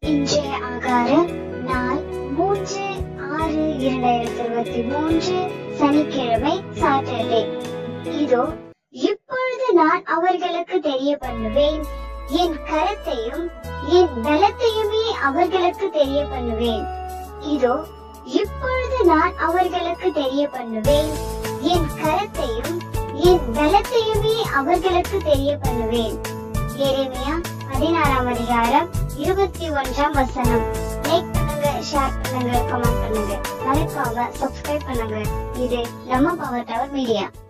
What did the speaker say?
இன்றைய ஆகார நாள் மூன்று ஆறு இரண்டாயிரத்தி இருபத்தி மூன்று சனிக்கிழமை சாட்டர்டே இதோ இப்பொழுது நான் அவர்களுக்கு தெரிய பண்ணுவேன் என் கரத்தையும் என் பலத்தையுமே அவர்களுக்கு தெரிய பண்ணுவேன் இதோ இப்பொழுது நான் அவர்களுக்கு தெரிய பண்ணுவேன் என் கரத்தையும் என் பலத்தையுமே அவர்களுக்கு தெரிய பண்ணுவேன் எரேமியா பதினாறாம் அதிகாரம் இருபத்தி ஒன்றாம் வசனம் லைக் பண்ணுங்க ஷேர் பண்ணுங்க கமெண்ட் பண்ணுங்க மறக்காம சப்ஸ்கிரைப் பண்ணுங்க இது நம்ம பவர் டவர் மீடியா